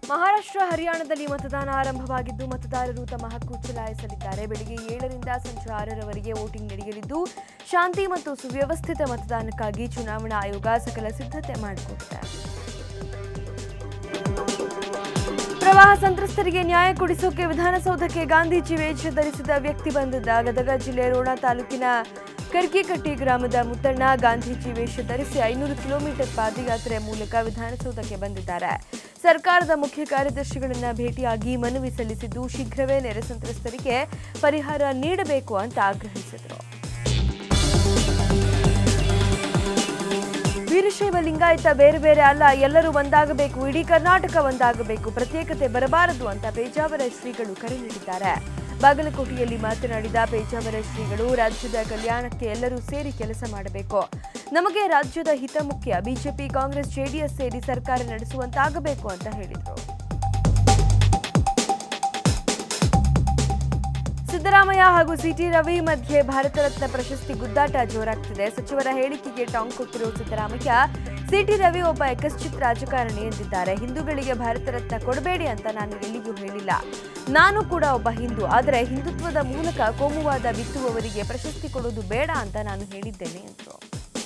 ಮಹಾರಾಷ್ಟ್ರ ಹರಿಯಾಣದಲ್ಲಿ ಮತದಾನ ಆರಂಭವಾಗಿದ್ದು ಮತದಾರರು ತಮ್ಮ ಹಕ್ಕು ಚಲಾಯಿಸಲಿದ್ದಾರೆ ಬೆಳಗ್ಗೆ ಏಳರಿಂದ ಸಂಜೆ ಆರರವರೆಗೆ ವೋಟಿಂಗ್ ನಡೆಯಲಿದ್ದು ಶಾಂತಿ ಮತ್ತು ಸುವ್ಯವಸ್ಥಿತ ಮತದಾನಕ್ಕಾಗಿ ಚುನಾವಣಾ ಆಯೋಗ ಸಕಲ ಸಿದ್ಧತೆ ಮಾಡಿಕೊಂಡಿದೆ ಪ್ರವಾಹ ಸಂತ್ರಸ್ತರಿಗೆ ನ್ಯಾಯ ಕೊಡಿಸೋಕೆ ವಿಧಾನಸೌಧಕ್ಕೆ ಗಾಂಧೀಜಿ ವೇಷ ಧರಿಸಿದ ವ್ಯಕ್ತಿ ಬಂದಿದ್ದ ಗದಗ ಜಿಲ್ಲೆ ರೋಣ ತಾಲೂಕಿನ ಕರ್ಕಿಕಟ್ಟಿ ಗ್ರಾಮದ ಮುತ್ತಣ್ಣ ಗಾಂಧೀಜಿ ವೇಷ ಧರಿಸಿ ಐನೂರು ಕಿಲೋಮೀಟರ್ ಪಾದಯಾತ್ರೆ ಮೂಲಕ ವಿಧಾನಸೌಧಕ್ಕೆ ಬಂದಿದ್ದಾರೆ ಸರ್ಕಾರದ ಮುಖ್ಯ ಕಾರ್ಯದರ್ಶಿಗಳನ್ನ ಭೇಟಿಯಾಗಿ ಮನವಿ ಸಲ್ಲಿಸಿದ್ದು ಶೀಘ್ರವೇ ನೆರೆ ಸಂತ್ರಸ್ತರಿಗೆ ಪರಿಹಾರ ನೀಡಬೇಕು ಅಂತ ಆಗ್ರಹಿಸಿದರು ವೀರಶೈವ ಲಿಂಗಾಯತ ಬೇರೆ ಬೇರೆ ಅಲ್ಲ ಎಲ್ಲರೂ ಒಂದಾಗಬೇಕು ಇಡೀ ಕರ್ನಾಟಕ ಒಂದಾಗಬೇಕು ಪ್ರತ್ಯೇಕತೆ ಬರಬಾರದು ಅಂತ ಪೇಜಾವರ ಶ್ರೀಗಳು ಕರೆ ನೀಡಿದ್ದಾರೆ ಬಾಗಲಕೋಟೆಯಲ್ಲಿ ಮಾತನಾಡಿದ ಪೇಜಾವರ ಶ್ರೀಗಳು ರಾಜ್ಯದ ಕಲ್ಯಾಣಕ್ಕೆ ಎಲ್ಲರೂ ಸೇರಿ ಕೆಲಸ ಮಾಡಬೇಕು ನಮಗೆ ರಾಜ್ಯದ ಹಿತ ಮುಖ್ಯ ಬಿಜೆಪಿ ಕಾಂಗ್ರೆಸ್ ಜೆಡಿಎಸ್ ಸೇರಿ ಸರ್ಕಾರ ನಡೆಸುವಂತಾಗಬೇಕು ಅಂತ ಹೇಳಿದರು ಸಿದ್ದರಾಮಯ್ಯ ಹಾಗೂ ಸಿಟಿ ರವಿ ಮಧ್ಯೆ ಭಾರತ ರತ್ನ ಪ್ರಶಸ್ತಿ ಗುದ್ದಾಟ ಜೋರಾಗ್ತಿದೆ ಸಚಿವರ ಹೇಳಿಕೆಗೆ ಟಾಂಗ್ ಕೊಟ್ಟಿರುವ ಸಿದ್ದರಾಮಯ್ಯ ಸಿಟಿ ರವಿ ಒಬ್ಬ ಎಕಶ್ಚಿತ್ ರಾಜಕಾರಣಿ ಎಂದಿದ್ದಾರೆ ಹಿಂದೂಗಳಿಗೆ ಭಾರತ ರತ್ನ ಕೊಡಬೇಡಿ ಅಂತ ನಾನು ಎಲ್ಲಿಯೂ ಹೇಳಿಲ್ಲ ನಾನು ಕೂಡ ಒಬ್ಬ ಹಿಂದೂ ಆದರೆ ಹಿಂದುತ್ವದ ಮೂಲಕ ಕೋಮುವಾದ ಬಿತ್ತುವವರಿಗೆ ಪ್ರಶಸ್ತಿ ಕೊಡೋದು ಬೇಡ ಅಂತ ನಾನು ಹೇಳಿದ್ದೇನೆ ಎಂದರು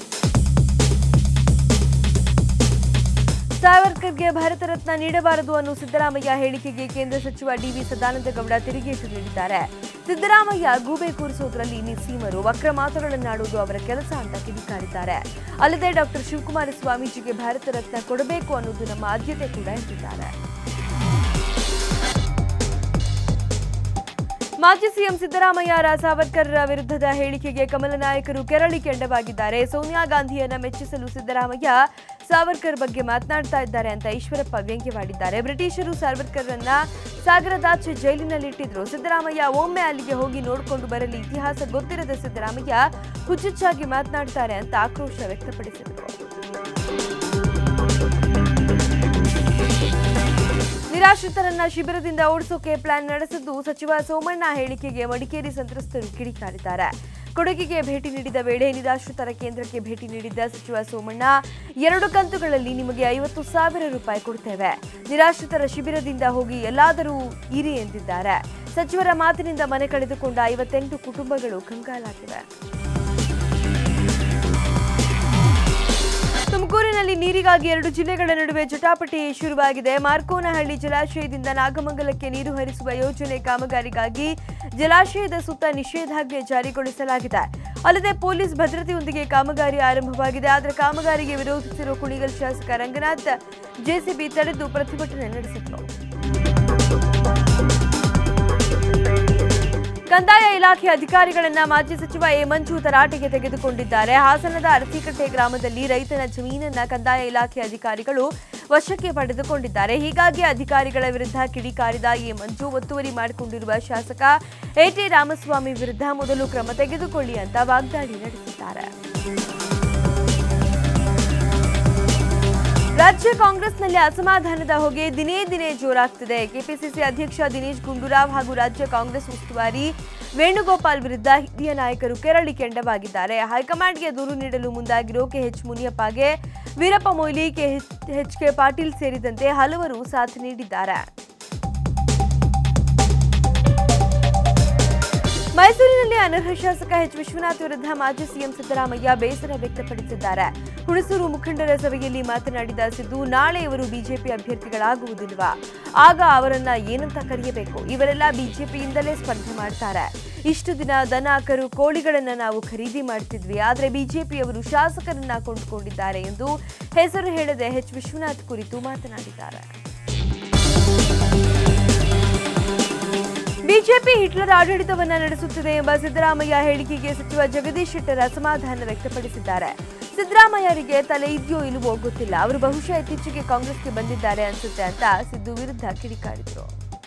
ಸಾವರ್ಕರ್ಗೆ ಭಾರತ ರತ್ನ ನೀಡಬಾರದು ಅನ್ನೋ ಸಿದ್ದರಾಮಯ್ಯ ಹೇಳಿಕೆಗೆ ಕೇಂದ್ರ ಸಚಿವ ಡಿವಿ ಸದಾನಂದಗೌಡ ತಿರುಗೇಟು ನೀಡಿದ್ದಾರೆ ಸಿದ್ದರಾಮಯ್ಯ ಗೂಬೆ ಕೂರಿಸೋದ್ರಲ್ಲಿ ನಿಸ್ಸೀಮರು ವಕ್ರ ಮಾತುಗಳನ್ನಾಡುವುದು ಅವರ ಕೆಲಸ ಅಂತ ಕಿಡಿಕಾರಿದ್ದಾರೆ ಅಲ್ಲದೆ ಡಾಕ್ಟರ್ ಶಿವಕುಮಾರ ಸ್ವಾಮೀಜಿಗೆ ಭಾರತ ರತ್ನ ಕೊಡಬೇಕು ಅನ್ನೋದು ನಮ್ಮ ಆದ್ಯತೆ ಕೂಡ ಎಂದಿದ್ದಾರೆ ಮಾಜಿ ಸಿಎಂ ಸಿದ್ದರಾಮಯ್ಯ ರ ಸಾವರ್ಕರ್ ವಿರುದ್ಧದ ಹೇಳಿಕೆಗೆ ಕಮಲ ನಾಯಕರು ಕೆರಳಿ ಕೆಂಡವಾಗಿದ್ದಾರೆ ಸೋನಿಯಾ ಗಾಂಧಿಯನ್ನ ಮೆಚ್ಚಿಸಲು ಸಿದ್ದರಾಮಯ್ಯ ಸಾವರ್ಕರ್ ಬಗ್ಗೆ ಮಾತನಾಡ್ತಾ ಇದ್ದಾರೆ ಅಂತ ಈಶ್ವರಪ್ಪ ವ್ಯಂಗ್ಯವಾಡಿದ್ದಾರೆ ಬ್ರಿಟಿಷರು ಸಾವರ್ಕರ್ರನ್ನ ಸಾಗರದಾಚೆ ಜೈಲಿನಲ್ಲಿಟ್ಟಿದ್ರು ಸಿದ್ದರಾಮಯ್ಯ ಒಮ್ಮೆ ಅಲ್ಲಿಗೆ ಹೋಗಿ ನೋಡಿಕೊಂಡು ಬರಲಿ ಇತಿಹಾಸ ಗೊತ್ತಿರದ ಸಿದ್ದರಾಮಯ್ಯ ಹುಚ್ಚುಚ್ಚಾಗಿ ಮಾತನಾಡ್ತಾರೆ ಅಂತ ಆಕ್ರೋಶ ವ್ಯಕ್ತಪಡಿಸಿದರು ನಿರಾಶ್ರಿತರನ್ನ ಶಿಬಿರದಿಂದ ಓಡಿಸೋಕೆ ಪ್ಲಾನ್ ನಡೆಸಿದ್ದು ಸಚಿವ ಸೋಮಣ್ಣ ಹೇಳಿಕೆಗೆ ಮಡಿಕೇರಿ ಸಂತ್ರಸ್ತರು ಕಿಡಿಕಾರಿದ್ದಾರೆ ಕೊಡಗಿಗೆ ಭೇಟಿ ನೀಡಿದ ವೇಳೆ ನಿರಾಶ್ರಿತರ ಕೇಂದ್ರಕ್ಕೆ ಭೇಟಿ ನೀಡಿದ್ದ ಸಚಿವ ಸೋಮಣ್ಣ ಎರಡು ಕಂತುಗಳಲ್ಲಿ ನಿಮಗೆ ಐವತ್ತು ಸಾವಿರ ರೂಪಾಯಿ ಕೊಡ್ತೇವೆ ನಿರಾಶ್ರಿತರ ಶಿಬಿರದಿಂದ ಹೋಗಿ ಎಲ್ಲಾದರೂ ಇರಿ ಎಂದಿದ್ದಾರೆ ಸಚಿವರ ಮಾತಿನಿಂದ ಮನೆ ಕಳೆದುಕೊಂಡ ಐವತ್ತೆಂಟು ಕುಟುಂಬಗಳು ಕಂಗಾಲಾಗಿವೆ ತುಮಕೂರಿನಲ್ಲಿ ನೀರಿಗಾಗಿ ಎರಡು ಜಿಲ್ಲೆಗಳ ನಡುವೆ ಜಟಾಪಟಿ ಶುರುವಾಗಿದೆ ಮಾರ್ಕೋನಹಳ್ಳಿ ಜಲಾಶಯದಿಂದ ನಾಗಮಂಗಲಕ್ಕೆ ನೀರು ಹರಿಸುವ ಯೋಜನೆ ಕಾಮಗಾರಿಗಾಗಿ ಜಲಾಶಯದ ಸುತ್ತ ನಿಷೇಧಾಜ್ಞೆ ಜಾರಿಗೊಳಿಸಲಾಗಿದೆ ಅಲ್ಲದೆ ಪೊಲೀಸ್ ಭದ್ರತೆಯೊಂದಿಗೆ ಕಾಮಗಾರಿ ಆರಂಭವಾಗಿದೆ ಆದರೆ ಕಾಮಗಾರಿಗೆ ವಿರೋಧಿಸಿರುವ ಕುಣಿಗಲ್ ಶಾಸಕ ರಂಗನಾಥ್ ಜೆಸಿಬಿ ತಡೆದು ಪ್ರತಿಭಟನೆ ನಡೆಸಿದರು ಕಂದಾಯ ಇಲಾಖೆ ಅಧಿಕಾರಿಗಳನ್ನ ಮಾಜಿ ಸಚಿವ ಎ ಮಂಜು ತರಾಟೆಗೆ ತೆಗೆದುಕೊಂಡಿದ್ದಾರೆ ಹಾಸನದ ಅರಸಿಕಟ್ಟೆ ಗ್ರಾಮದಲ್ಲಿ ರೈತನ ಜಮೀನನ್ನ ಕಂದಾಯ ಇಲಾಖೆ ಅಧಿಕಾರಿಗಳು ವಶಕ್ಕೆ ಪಡೆದುಕೊಂಡಿದ್ದಾರೆ ಹೀಗಾಗಿ ಅಧಿಕಾರಿಗಳ ವಿರುದ್ಧ ಕಿಡಿಕಾರಿದ ಎ ಮಂಜು ಒತ್ತುವರಿ ಮಾಡಿಕೊಂಡಿರುವ ಶಾಸಕ ಎಟಿ ರಾಮಸ್ವಾಮಿ ವಿರುದ್ಧ ಮೊದಲು ಕ್ರಮ ತೆಗೆದುಕೊಳ್ಳಿ ಅಂತ ವಾಗ್ದಾಳಿ ನಡೆಸಿದ್ದಾರೆ ರಾಜ್ಯ ಕಾಂಗ್ರೆಸ್ನಲ್ಲಿ ಅಸಮಾಧಾನದ ಹೊಗೆ ದಿನೇ ದಿನೇ ಜೋರಾಗ್ತಿದೆ ಕೆಪಿಸಿಸಿ ಅಧ್ಯಕ್ಷ ದಿನೇಶ್ ಗುಂಡೂರಾವ್ ಹಾಗೂ ರಾಜ್ಯ ಕಾಂಗ್ರೆಸ್ ಉಸ್ತುವಾರಿ ವೇಣುಗೋಪಾಲ್ ವಿರುದ್ಧ ಹಿರಿಯ ನಾಯಕರು ಕೆರಳಿ ಕೆಂಡವಾಗಿದ್ದಾರೆ ಹೈಕಮಾಂಡ್ಗೆ ದೂರು ನೀಡಲು ಮುಂದಾಗಿರೋ ಕೆಎಚ್ ಮುನಿಯಪ್ಪಗೆ ವೀರಪ್ಪ ಮೊಯ್ಲಿ ಕೆಎಚ್ ಕೆ ಪಾಟೀಲ್ ಸೇರಿದಂತೆ ಹಲವರು ಸಾಥ್ ನೀಡಿದ್ದಾರೆ ಮೈಸೂರಿನಲ್ಲಿ ಅನರ್ಹ ಶಾಸಕ ಎಚ್ ವಿಶ್ವನಾಥ್ ವಿರುದ್ಧ ಮಾಜಿ ಸಿಎಂ ಸಿದ್ದರಾಮಯ್ಯ ಬೇಸರ ವ್ಯಕ್ತಪಡಿಸಿದ್ದಾರೆ ಹುಣಸೂರು ಮುಖಂಡರ ಸಭೆಯಲ್ಲಿ ಮಾತನಾಡಿದ ಸಿದ್ದು ನಾಳೆ ಇವರು ಬಿಜೆಪಿ ಅಭ್ಯರ್ಥಿಗಳಾಗುವುದಿಲ್ವಾ ಆಗ ಅವರನ್ನ ಏನಂತ ಕರೆಯಬೇಕು ಇವರೆಲ್ಲ ಬಿಜೆಪಿಯಿಂದಲೇ ಸ್ಪರ್ಧೆ ಮಾಡ್ತಾರೆ ಇಷ್ಟು ದಿನ ದನ ಕರು ಕೋಳಿಗಳನ್ನ ನಾವು ಖರೀದಿ ಮಾಡ್ತಿದ್ವಿ ಆದರೆ ಬಿಜೆಪಿಯವರು ಶಾಸಕರನ್ನ ಕೊಂಡುಕೊಂಡಿದ್ದಾರೆ ಎಂದು ಹೆಸರು ಹೇಳದೆ ಎಚ್ ವಿಶ್ವನಾಥ್ ಕುರಿತು ಮಾತನಾಡಿದ್ದಾರೆ ಬಿಜೆಪಿ ಹಿಟ್ಲರ್ ಆಡಳಿತವನ್ನ ನಡೆಸುತ್ತಿದೆ ಎಂಬ ಸಿದ್ದರಾಮಯ್ಯ ಹೇಳಿಕೆಗೆ ಸಚಿವ ಜಗದೀಶ್ ಶೆಟ್ಟರ್ ಅಸಮಾಧಾನ ವ್ಯಕ್ತಪಡಿಸಿದ್ದಾರೆ ಸಿದ್ದರಾಮಯ್ಯರಿಗೆ ತಲೆ ಇದೆಯೋ ಇಲ್ಲವೋ ಗೊತ್ತಿಲ್ಲ ಅವರು ಬಹುಶಃ ಇತ್ತೀಚೆಗೆ ಕಾಂಗ್ರೆಸ್ಗೆ ಬಂದಿದ್ದಾರೆ ಅನ್ಸುತ್ತೆ ಅಂತ ಸಿದ್ದು ವಿರುದ್ಧ ಕಿಡಿಕಾರಿದ್ರು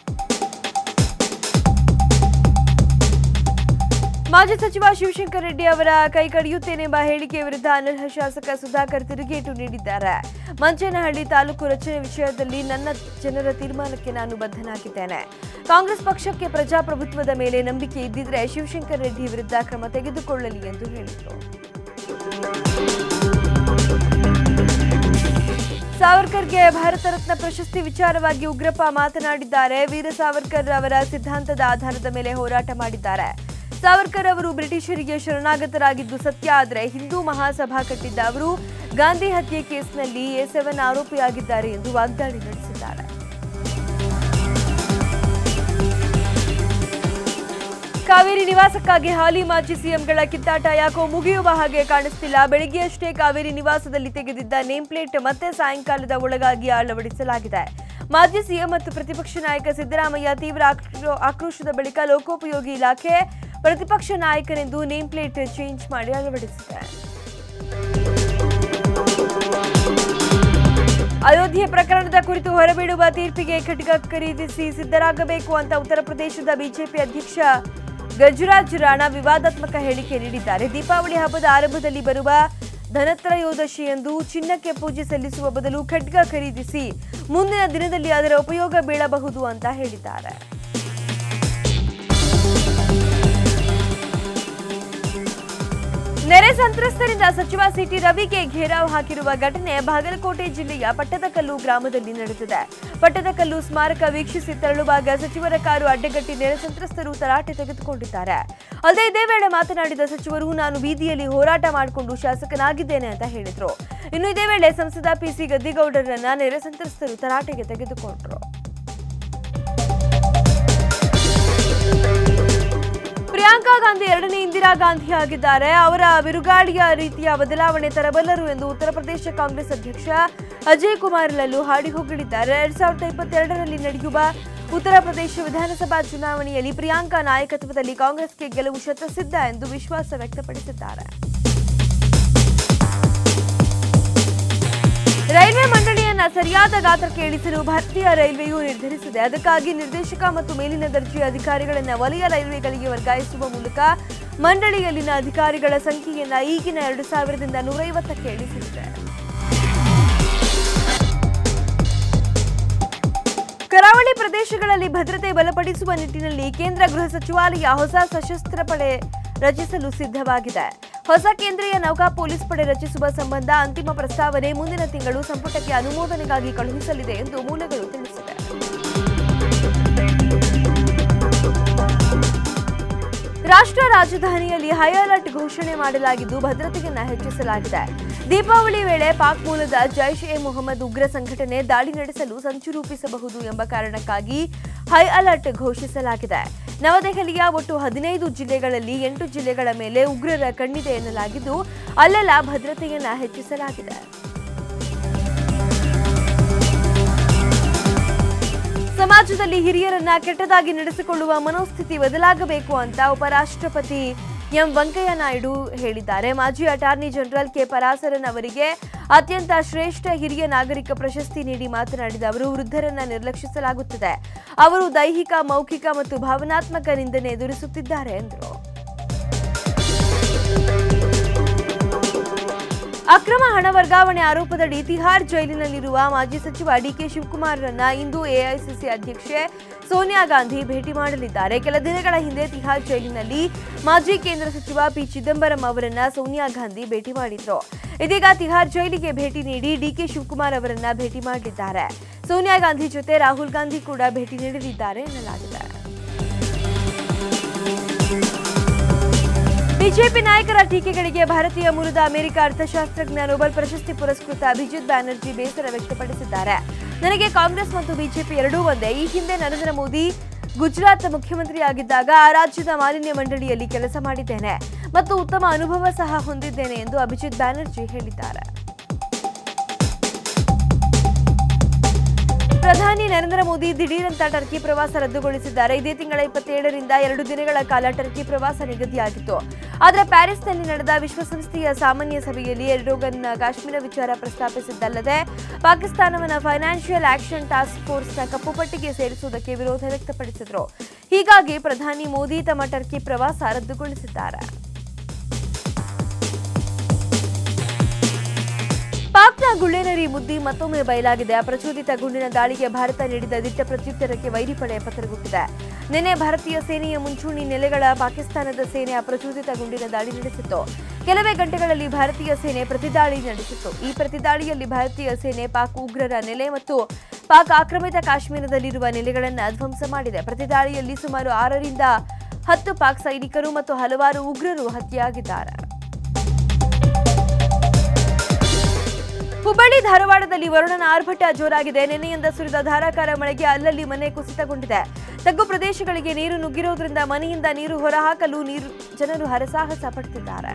ಮಾಜಿ ಸಚಿವ ಶಿವಶಂಕರ್ ರೆಡ್ಡಿ ಅವರ ಕೈ ಕಡಿಯುತ್ತೇನೆಂಬ ಹೇಳಿಕೆ ವಿರುದ್ಧ ಅನರ್ಹ ಶಾಸಕ ಸುಧಾಕರ್ ತಿರುಗೇಟು ನೀಡಿದ್ದಾರೆ ಮಂಚೇನಹಳ್ಳಿ ತಾಲೂಕು ರಚನೆ ವಿಷಯದಲ್ಲಿ ನನ್ನ ಜನರ ತೀರ್ಮಾನಕ್ಕೆ ನಾನು ಬದ್ಧನಾಗಿದ್ದೇನೆ ಕಾಂಗ್ರೆಸ್ ಪಕ್ಷಕ್ಕೆ ಪ್ರಜಾಪ್ರಭುತ್ವದ ಮೇಲೆ ನಂಬಿಕೆ ಇದ್ದಿದ್ರೆ ಶಿವಶಂಕರ್ ರೆಡ್ಡಿ ವಿರುದ್ಧ ಕ್ರಮ ತೆಗೆದುಕೊಳ್ಳಲಿ ಎಂದು ಹೇಳಿದರು ಸಾವರ್ಕರ್ಗೆ ಭಾರತ ರತ್ನ ಪ್ರಶಸ್ತಿ ವಿಚಾರವಾಗಿ ಉಗ್ರಪ್ಪ ಮಾತನಾಡಿದ್ದಾರೆ ವೀರ ಸಾವರ್ಕರ್ ಅವರ ಸಿದ್ಧಾಂತದ ಆಧಾರದ ಮೇಲೆ ಹೋರಾಟ ಮಾಡಿದ್ದಾರೆ ಸಾವರ್ಕರ್ ಅವರು ಬ್ರಿಟಿಷರಿಗೆ ಶರಣಾಗತರಾಗಿದ್ದು ಸತ್ಯ ಆದರೆ ಹಿಂದೂ ಮಹಾಸಭಾ ಕಟ್ಟಿದ್ದ ಅವರು ಗಾಂಧಿ ಹತ್ಯೆ ಕೇಸ್ನಲ್ಲಿ ಎ ಸೆವೆನ್ ಆರೋಪಿಯಾಗಿದ್ದಾರೆ ಎಂದು ವಾಗ್ದಾಳಿ ನಡೆಸಿದ್ದಾರೆ ಕಾವೇರಿ ನಿವಾಸಕ್ಕಾಗಿ ಹಾಲಿ ಮಾಜಿ ಸಿಎಂಗಳ ಕಿತ್ತಾಟ ಯಾಕೋ ಮುಗಿಯುವ ಹಾಗೆ ಕಾಣಿಸ್ತಿಲ್ಲ ಬೆಳಿಗ್ಗೆಯಷ್ಟೇ ಕಾವೇರಿ ನಿವಾಸದಲ್ಲಿ ತೆಗೆದಿದ್ದ ನೇಮ್ ಪ್ಲೇಟ್ ಮತ್ತೆ ಸಾಯಂಕಾಲದ ಒಳಗಾಗಿ ಅಳವಡಿಸಲಾಗಿದೆ ಮಾಜಿ ಸಿಎಂ ಮತ್ತು ಪ್ರತಿಪಕ್ಷ ನಾಯಕ ಸಿದ್ದರಾಮಯ್ಯ ತೀವ್ರ ಆಕ್ರೋ- ಆಕ್ರೋಶದ ಬಳಿಕ ಲೋಕೋಪಯೋಗಿ ಇಲಾಖೆ ಪ್ರತಿಪಕ್ಷ ನಾಯಕನೆಂದು ನೇಮ್ ಪ್ಲೇಟ್ ಚೇಂಜ್ ಮಾಡಿ ಅಳವಡಿಸಿದೆ ಅಯೋಧ್ಯೆ ಪ್ರಕರಣದ ಕುರಿತು ಹೊರಬೀಳುವ ತೀರ್ಪಿಗೆ ಖಡ್ಗ ಖರೀದಿಸಿ ಸಿದ್ಧರಾಗಬೇಕು ಅಂತ ಉತ್ತರ ಪ್ರದೇಶದ ಬಿಜೆಪಿ ಅಧ್ಯಕ್ಷ ಗಜರಾಜ್ ರಾಣಾ ವಿವಾದಾತ್ಮಕ ಹೇಳಿಕೆ ನೀಡಿದ್ದಾರೆ ದೀಪಾವಳಿ ಹಬ್ಬದ ಆರಂಭದಲ್ಲಿ ಬರುವ ಧನತ್ರಯೋದಶಿಯಂದು ಚಿನ್ನಕ್ಕೆ ಪೂಜೆ ಸಲ್ಲಿಸುವ ಬದಲು ಖಡ್ಗ ಖರೀದಿಸಿ ಮುಂದಿನ ದಿನದಲ್ಲಿ ಅದರ ಉಪಯೋಗ ಬೀಳಬಹುದು ಅಂತ ಹೇಳಿದ್ದಾರೆ ನೆರೆ ಸಂತ್ರಸ್ತರಿಂದ ಸಚಿವ ಸಿಟಿ ರವಿಗೆ ಘೇರಾವ್ ಹಾಕಿರುವ ಘಟನೆ ಬಾಗಲಕೋಟೆ ಜಿಲ್ಲೆಯ ಪಟ್ಟದಕಲ್ಲು ಗ್ರಾಮದಲ್ಲಿ ನಡೆದಿದೆ ಪಟ್ಟದಕಲ್ಲು ಸ್ಮಾರಕ ವೀಕ್ಷಿಸಿ ತೆರಳುವಾಗ ಸಚಿವರ ಕಾರು ಅಡ್ಡಗಟ್ಟಿ ನೆರೆ ಸಂತ್ರಸ್ತರು ತರಾಟೆ ತೆಗೆದುಕೊಂಡಿದ್ದಾರೆ ಅಲ್ಲದೆ ಇದೇ ವೇಳೆ ಮಾತನಾಡಿದ ಸಚಿವರು ನಾನು ಬೀದಿಯಲ್ಲಿ ಹೋರಾಟ ಮಾಡಿಕೊಂಡು ಶಾಸಕನಾಗಿದ್ದೇನೆ ಅಂತ ಹೇಳಿದ್ರು ಇನ್ನು ಇದೇ ವೇಳೆ ಸಂಸದ ಪಿಸಿ ಗದ್ದಿಗೌಡರನ್ನ ನೆರೆ ಸಂತ್ರಸ್ತರು ತರಾಟೆಗೆ ತೆಗೆದುಕೊಂಡ್ರು ಪ್ರಿಯಾಂಕಾ ಗಾಂಧಿ ಎರಡನೇ ಇಂದಿರಾ ಗಾಂಧಿ ಆಗಿದ್ದಾರೆ ಅವರ ಬಿರುಗಾಳಿಯ ರೀತಿಯ ಬದಲಾವಣೆ ತರಬಲ್ಲರು ಎಂದು ಉತ್ತರ ಪ್ರದೇಶ ಕಾಂಗ್ರೆಸ್ ಅಧ್ಯಕ್ಷ ಅಜಯ್ ಕುಮಾರ್ ಲಲ್ಲು ಹಾಡಿ ಹೋಗಲಿದ್ದಾರೆ ಎರಡ್ ಸಾವಿರದ ಇಪ್ಪತ್ತೆರಡರಲ್ಲಿ ನಡೆಯುವ ಉತ್ತರ ಪ್ರದೇಶ ವಿಧಾನಸಭಾ ಚುನಾವಣೆಯಲ್ಲಿ ಪ್ರಿಯಾಂಕಾ ನಾಯಕತ್ವದಲ್ಲಿ ಕಾಂಗ್ರೆಸ್ಗೆ ಗೆಲುವು ಶತಸಿದ್ಧ ಎಂದು ವಿಶ್ವಾಸ ವ್ಯಕ್ತಪಡಿಸಿದ್ದಾರೆ ರೈಲ್ವೆ ಮಂಡಳಿಯನ್ನ ಸರಿಯಾದ ಗಾತ್ರಕ್ಕೆ ಇಳಿಸಲು ಭಾರತೀಯ ರೈಲ್ವೆಯು ನಿರ್ಧರಿಸಿದೆ ಅದಕ್ಕಾಗಿ ನಿರ್ದೇಶಕ ಮತ್ತು ಮೇಲಿನ ದರ್ಜೆಯ ಅಧಿಕಾರಿಗಳನ್ನ ವಲಯ ರೈಲ್ವೆಗಳಿಗೆ ವರ್ಗಾಯಿಸುವ ಮೂಲಕ ಮಂಡಳಿಯಲ್ಲಿನ ಅಧಿಕಾರಿಗಳ ಸಂಖ್ಯೆಯನ್ನ ಈಗಿನ ಎರಡು ಸಾವಿರದಿಂದ ನೂರೈವತ್ತಕ್ಕೆ ಇಳಿಸಲಿದೆ ಕರಾವಳಿ ಪ್ರದೇಶಗಳಲ್ಲಿ ಭದ್ರತೆ ಬಲಪಡಿಸುವ ನಿಟ್ಟಿನಲ್ಲಿ ಕೇಂದ್ರ ಗೃಹ ಸಚಿವಾಲಯ ಹೊಸ ಸಶಸ್ತ್ರ ಪಡೆ ರಚಿಸಲು ಸಿದ್ಧವಾಗಿದೆ ಹೊಸ ಕೇಂದ್ರೀಯ ನೌಕಾ ಪೊಲೀಸ್ ಪಡೆ ರಚಿಸುವ ಸಂಬಂಧ ಅಂತಿಮ ಪ್ರಸ್ತಾವನೆ ಮುಂದಿನ ತಿಂಗಳು ಸಂಪುಟಕ್ಕೆ ಅನುಮೋದನೆಗಾಗಿ ಕಳುಹಿಸಲಿದೆ ಎಂದು ಮೂಲಗಳು ತಿಳಿಸಿವೆ ರಾಷ್ಟ್ರ ರಾಜಧಾನಿಯಲ್ಲಿ ಹೈ ಅಲರ್ಟ್ ಘೋಷಣೆ ಮಾಡಲಾಗಿದ್ದು ಭದ್ರತೆಯನ್ನ ಹೆಚ್ಚಿಸಲಾಗಿದೆ ದೀಪಾವಳಿ ವೇಳೆ ಪಾಕ್ ಮೂಲದ ಜೈಷ್ ಎ ಮೊಹಮ್ಮದ್ ಉಗ್ರ ಸಂಘಟನೆ ದಾಳಿ ನಡೆಸಲು ಸಂಚು ರೂಪಿಸಬಹುದು ಎಂಬ ಕಾರಣಕ್ಕಾಗಿ ಹೈ ಅಲರ್ಟ್ ಘೋಷಿಸಲಾಗಿದೆ ನವದೆಹಲಿಯ ಒಟ್ಟು ಹದಿನೈದು ಜಿಲ್ಲೆಗಳಲ್ಲಿ ಎಂಟು ಜಿಲ್ಲೆಗಳ ಮೇಲೆ ಉಗ್ರರ ಕಣ್ಣಿದೆ ಎನ್ನಲಾಗಿದ್ದು ಅಲ್ಲೆಲ್ಲ ಭದ್ರತೆಯನ್ನ ಹೆಚ್ಚಿಸಲಾಗಿದೆ ಸಮಾಜದಲ್ಲಿ ಹಿರಿಯರನ್ನ ಕೆಟ್ಟದಾಗಿ ನಡೆಸಿಕೊಳ್ಳುವ ಮನೋಸ್ಥಿತಿ ಬದಲಾಗಬೇಕು ಅಂತ ಉಪರಾಷ್ಟ್ರಪತಿ ಎಂ ವೆಂಕಯ್ಯ ನಾಯ್ಡು ಹೇಳಿದ್ದಾರೆ ಮಾಜಿ ಅಟಾರ್ನಿ ಜನರಲ್ ಕೆ ಪರಾಸರನ್ ಅವರಿಗೆ ಅತ್ಯಂತ ಶ್ರೇಷ್ಠ ಹಿರಿಯ ನಾಗರಿಕ ಪ್ರಶಸ್ತಿ ನೀಡಿ ಮಾತನಾಡಿದ ಅವರು ವೃದ್ಧರನ್ನ ನಿರ್ಲಕ್ಷಿಸಲಾಗುತ್ತದೆ ಅವರು ದೈಹಿಕ ಮೌಖಿಕ ಮತ್ತು ಭಾವನಾತ್ಮಕ ನಿಂದನೆ ಎದುರಿಸುತ್ತಿದ್ದಾರೆ ಎಂದರು ಅಕ್ರಮ ಹಣ ವರ್ಗಾವಣೆ ಆರೋಪದಡಿ ತಿಹಾರ್ ಜೈಲಿನಲ್ಲಿರುವ ಮಾಜಿ ಸಚಿವ ಡಿಕೆ ಶಿವಕುಮಾರ್ರನ್ನ ಇಂದು ಎಐಸಿಸಿ ಅಧ್ಯಕ್ಷೆ ಸೋನಿಯಾ ಗಾಂಧಿ ಭೇಟಿ ಮಾಡಲಿದ್ದಾರೆ ಕೆಲ ದಿನಗಳ ಹಿಂದೆ ತಿಹಾರ್ ಜೈಲಿನಲ್ಲಿ ಮಾಜಿ ಕೇಂದ್ರ ಸಚಿವ ಪಿ ಚಿದಂಬರಂ ಅವರನ್ನ ಸೋನಿಯಾ ಗಾಂಧಿ ಭೇಟಿ ಮಾಡಿದ್ರು ಇದೀಗ ತಿಹಾರ್ ಜೈಲಿಗೆ ಭೇಟಿ ನೀಡಿ ಡಿಕೆ ಶಿವಕುಮಾರ್ ಅವರನ್ನ ಭೇಟಿ ಮಾಡಲಿದ್ದಾರೆ ಸೋನಿಯಾ ಗಾಂಧಿ ಜೊತೆ ರಾಹುಲ್ ಗಾಂಧಿ ಕೂಡ ಭೇಟಿ ನೀಡಲಿದ್ದಾರೆ ಎನ್ನಲಾಗಿದೆ ಬಿಜೆಪಿ ನಾಯಕರ ಟೀಕೆಗಳಿಗೆ ಭಾರತೀಯ ಮೂಲದ ಅಮೆರಿಕ ಅರ್ಥಶಾಸ್ತ್ರಜ್ಞ ನೊಬೆಲ್ ಪ್ರಶಸ್ತಿ ಪುರಸ್ಕೃತ ಅಭಿಜಿತ್ ಬ್ಯಾನರ್ಜಿ ಬೇಸರ ವ್ಯಕ್ತಪಡಿಸಿದ್ದಾರೆ ನನಗೆ ಕಾಂಗ್ರೆಸ್ ಮತ್ತು ಬಿಜೆಪಿ ಎರಡೂ ಒಂದೇ ಈ ಹಿಂದೆ ನರೇಂದ್ರ ಮೋದಿ ಗುಜರಾತ್ ಮುಖ್ಯಮಂತ್ರಿಯಾಗಿದ್ದಾಗ ಆ ರಾಜ್ಯದ ಮಾಲಿನ್ಯ ಮಂಡಳಿಯಲ್ಲಿ ಕೆಲಸ ಮಾಡಿದ್ದೇನೆ ಮತ್ತು ಉತ್ತಮ ಅನುಭವ ಸಹ ಹೊಂದಿದ್ದೇನೆ ಎಂದು ಅಭಿಜಿತ್ ಬ್ಯಾನರ್ಜಿ ಹೇಳಿದ್ದಾರೆ ಪ್ರಧಾನಿ ನರೇಂದ್ರ ಮೋದಿ ದಿಢೀರಂತ ಟರ್ಕಿ ಪ್ರವಾಸ ರದ್ದುಗೊಳಿಸಿದ್ದಾರೆ ಇದೇ ತಿಂಗಳ ಇಪ್ಪತ್ತೇಳರಿಂದ ಎರಡು ದಿನಗಳ ಕಾಲ ಟರ್ಕಿ ಪ್ರವಾಸ ನಿಗದಿಯಾಗಿತ್ತು ಆದರೆ ಪ್ಯಾರಿಸ್ನಲ್ಲಿ ನಡೆದ ವಿಶ್ವಸಂಸ್ಥೆಯ ಸಾಮಾನ್ಯ ಸಭೆಯಲ್ಲಿ ಎರ್ಡೋಗನ್ ಕಾಶ್ಮೀರ ವಿಚಾರ ಪ್ರಸ್ತಾಪಿಸಿದ್ದಲ್ಲದೆ ಪಾಕಿಸ್ತಾನವನ್ನು ಫೈನಾನ್ಷಿಯಲ್ ಆಕ್ಷನ್ ಟಾಸ್ಕ್ ಫೋರ್ಸ್ನ ಕಪ್ಪುಪಟ್ಟಿಗೆ ಸೇರಿಸುವುದಕ್ಕೆ ವಿರೋಧ ವ್ಯಕ್ತಪಡಿಸಿದರು ಹೀಗಾಗಿ ಪ್ರಧಾನಿ ಮೋದಿ ತಮ್ಮ ಟರ್ಕಿ ಪ್ರವಾಸ ರದ್ದುಗೊಳಿಸಿದ್ದಾರೆ ಪಾಕ್ನ ಗುಳ್ಳೆನರಿ ಮುದ್ದಿ ಮತ್ತೊಮ್ಮೆ ಬಯಲಾಗಿದೆ ಅಪ್ರಚೋದಿತ ಗುಂಡಿನ ದಾಳಿಗೆ ಭಾರತ ನೀಡಿದ ದಿಟ್ಟ ಪ್ರತ್ಯುತ್ತರಕ್ಕೆ ವೈರಿಪಡೆ ಪತರಗುಟ್ಟಿದೆ ನಿನ್ನೆ ಭಾರತೀಯ ಸೇನೆಯ ಮುಂಚೂಣಿ ನೆಲೆಗಳ ಪಾಕಿಸ್ತಾನದ ಸೇನೆ ಅಪ್ರಚೋದಿತ ಗುಂಡಿನ ದಾಳಿ ನಡೆಸಿತ್ತು ಕೆಲವೇ ಗಂಟೆಗಳಲ್ಲಿ ಭಾರತೀಯ ಸೇನೆ ಪ್ರತಿದಾಳಿ ನಡೆಸಿತ್ತು ಈ ಪ್ರತಿದಾಳಿಯಲ್ಲಿ ಭಾರತೀಯ ಸೇನೆ ಪಾಕ್ ಉಗ್ರರ ನೆಲೆ ಮತ್ತು ಪಾಕ್ ಆಕ್ರಮಿತ ಕಾಶ್ಮೀರದಲ್ಲಿರುವ ನೆಲೆಗಳನ್ನು ಧ್ವಂಸ ಮಾಡಿದೆ ಪ್ರತಿದಾಳಿಯಲ್ಲಿ ಸುಮಾರು ಆರರಿಂದ ಹತ್ತು ಪಾಕ್ ಸೈನಿಕರು ಮತ್ತು ಹಲವಾರು ಉಗ್ರರು ಹತ್ಯೆಯಾಗಿದ್ದಾರೆ ಹುಬ್ಬಳ್ಳಿ ಧಾರವಾಡದಲ್ಲಿ ವರುಣನ ಆರ್ಭಟ ಜೋರಾಗಿದೆ ನಿನ್ನೆಯಿಂದ ಸುರಿದ ಧಾರಾಕಾರ ಮಳೆಗೆ ಅಲ್ಲಲ್ಲಿ ಮನೆ ಕುಸಿತಗೊಂಡಿದೆ ತಗ್ಗು ಪ್ರದೇಶಗಳಿಗೆ ನೀರು ನುಗ್ಗಿರೋದ್ರಿಂದ ಮನೆಯಿಂದ ನೀರು ಹೊರಹಾಕಲು ನೀರು ಜನರು ಹರಸಾಹಸ ಪಡುತ್ತಿದ್ದಾರೆ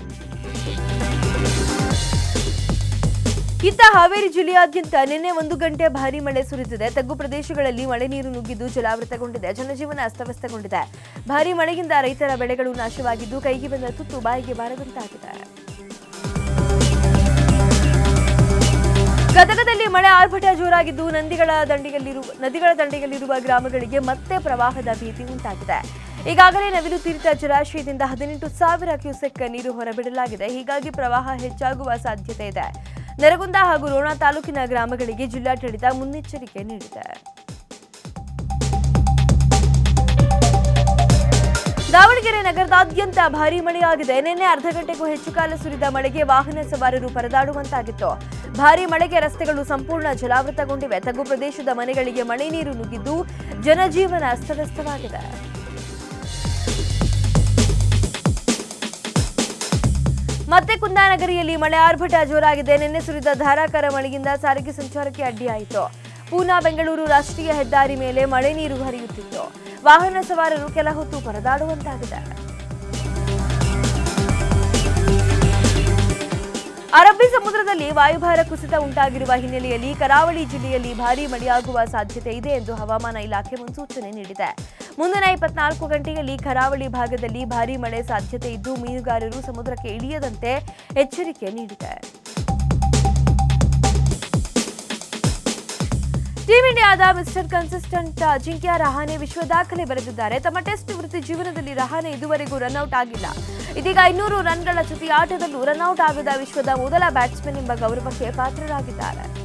ಇತ್ತ ಹಾವೇರಿ ಜಿಲ್ಲೆಯಾದ್ಯಂತ ನಿನ್ನೆ ಒಂದು ಗಂಟೆ ಭಾರೀ ಮಳೆ ಸುರಿದಿದೆ ತಗ್ಗು ಪ್ರದೇಶಗಳಲ್ಲಿ ಮಳೆ ನೀರು ನುಗ್ಗಿದ್ದು ಜಲಾವೃತಗೊಂಡಿದೆ ಜನಜೀವನ ಅಸ್ತವ್ಯಸ್ತಗೊಂಡಿದೆ ಭಾರೀ ಮಳೆಯಿಂದ ರೈತರ ಬೆಳೆಗಳು ನಾಶವಾಗಿದ್ದು ಕೈಗೆ ಬಂದ ತುತ್ತು ಬಾಯಿಗೆ ಬಾರದಂತಾಗಿದೆ ಗದಗದಲ್ಲಿ ಮಳೆ ಆರ್ಭಟ ಜೋರಾಗಿದ್ದು ನಂದಿಗಳ ದಂಡೆಯಲ್ಲಿರುವ ನದಿಗಳ ದಂಡೆಯಲ್ಲಿರುವ ಗ್ರಾಮಗಳಿಗೆ ಮತ್ತೆ ಪ್ರವಾಹದ ಭೀತಿ ಉಂಟಾಗಿದೆ ಈಗಾಗಲೇ ನವಿಲು ತೀರ್ಥ ಜಲಾಶಯದಿಂದ ಹದಿನೆಂಟು ಸಾವಿರ ಕ್ಯೂಸೆಕ್ ನೀರು ಹೊರಬಿಡಲಾಗಿದೆ ಹೀಗಾಗಿ ಪ್ರವಾಹ ಹೆಚ್ಚಾಗುವ ಸಾಧ್ಯತೆ ಇದೆ ನರಗುಂದ ಹಾಗೂ ರೋಣ ತಾಲೂಕಿನ ಗ್ರಾಮಗಳಿಗೆ ಜಿಲ್ಲಾಡಳಿತ ಮುನ್ನೆಚ್ಚರಿಕೆ ನೀಡಿದೆ ದಾವಣಗೆರೆ ನಗರದಾದ್ಯಂತ ಭಾರೀ ಮಳೆಯಾಗಿದೆ ನಿನ್ನೆ ಅರ್ಧ ಗಂಟೆಗೂ ಹೆಚ್ಚು ಕಾಲ ಸುರಿದ ಮಳೆಗೆ ವಾಹನ ಸವಾರರು ಪರದಾಡುವಂತಾಗಿತ್ತು ಭಾರೀ ಮಳೆಗೆ ರಸ್ತೆಗಳು ಸಂಪೂರ್ಣ ಜಲಾವೃತಗೊಂಡಿವೆ ತಗ್ಗು ಪ್ರದೇಶದ ಮನೆಗಳಿಗೆ ಮಳೆ ನೀರು ನುಗ್ಗಿದ್ದು ಜನಜೀವನ ಅಸ್ತವ್ಯಸ್ತವಾಗಿದೆ ಮತ್ತೆ ಕುಂದಾನಗರಿಯಲ್ಲಿ ಮಳೆ ಆರ್ಭಟ ಜೋರಾಗಿದೆ ನಿನ್ನೆ ಸುರಿದ ಧಾರಾಕಾರ ಮಳೆಯಿಂದ ಸಾರಿಗೆ ಸಂಚಾರಕ್ಕೆ ಅಡ್ಡಿಯಾಯಿತು ಪೂನಾ ಬೆಂಗಳೂರು ರಾಷ್ಟ್ರೀಯ ಹೆದ್ದಾರಿ ಮೇಲೆ ಮಳೆ ನೀರು ಹರಿಯುತ್ತಿತ್ತು ವಾಹನ ಸವಾರರು ಕೆಲ ಹೊತ್ತು ಪರದಾಡುವಂತಾಗಿದೆ ಅರಬ್ಬಿ ಸಮುದ್ರದಲ್ಲಿ ವಾಯುಭಾರ ಕುಸಿತ ಉಂಟಾಗಿರುವ ಹಿನ್ನೆಲೆಯಲ್ಲಿ ಕರಾವಳಿ ಜಿಲ್ಲೆಯಲ್ಲಿ ಭಾರೀ ಮಳೆಯಾಗುವ ಸಾಧ್ಯತೆ ಇದೆ ಎಂದು ಹವಾಮಾನ ಇಲಾಖೆ ಮುನ್ಸೂಚನೆ ನೀಡಿದೆ ಮುಂದಿನ ಇಪ್ಪತ್ನಾಲ್ಕು ಗಂಟೆಯಲ್ಲಿ ಕರಾವಳಿ ಭಾಗದಲ್ಲಿ ಭಾರೀ ಮಳೆ ಸಾಧ್ಯತೆ ಇದ್ದು ಮೀನುಗಾರರು ಸಮುದ್ರಕ್ಕೆ ಇಳಿಯದಂತೆ ಎಚ್ಚರಿಕೆ ನೀಡಿದೆ ಟೀಂ ಇಂಡಿಯಾದ ಮಿಸ್ಟರ್ ಕನ್ಸಿಸ್ಟೆಂಟ್ ಅಜಿಂಕ್ಯ ರಹಾನೆ ವಿಶ್ವ ದಾಖಲೆ ಬರೆದಿದ್ದಾರೆ ತಮ್ಮ ಟೆಸ್ಟ್ ವೃತ್ತಿ ಜೀವನದಲ್ಲಿ ರಹಾನೆ ಇದುವರೆಗೂ ರನ್ಔಟ್ ಆಗಿಲ್ಲ ಇದೀಗ ಇನ್ನೂರು ರನ್ಗಳ ಜೊತೆ ಆಟದಲ್ಲೂ ರನ್ಔಟ್ ಆಗದ ವಿಶ್ವದ ಮೊದಲ ಬ್ಯಾಟ್ಸ್ಮನ್ ಎಂಬ ಗೌರವಕ್ಕೆ ಪಾತ್ರರಾಗಿದ್ದಾರೆ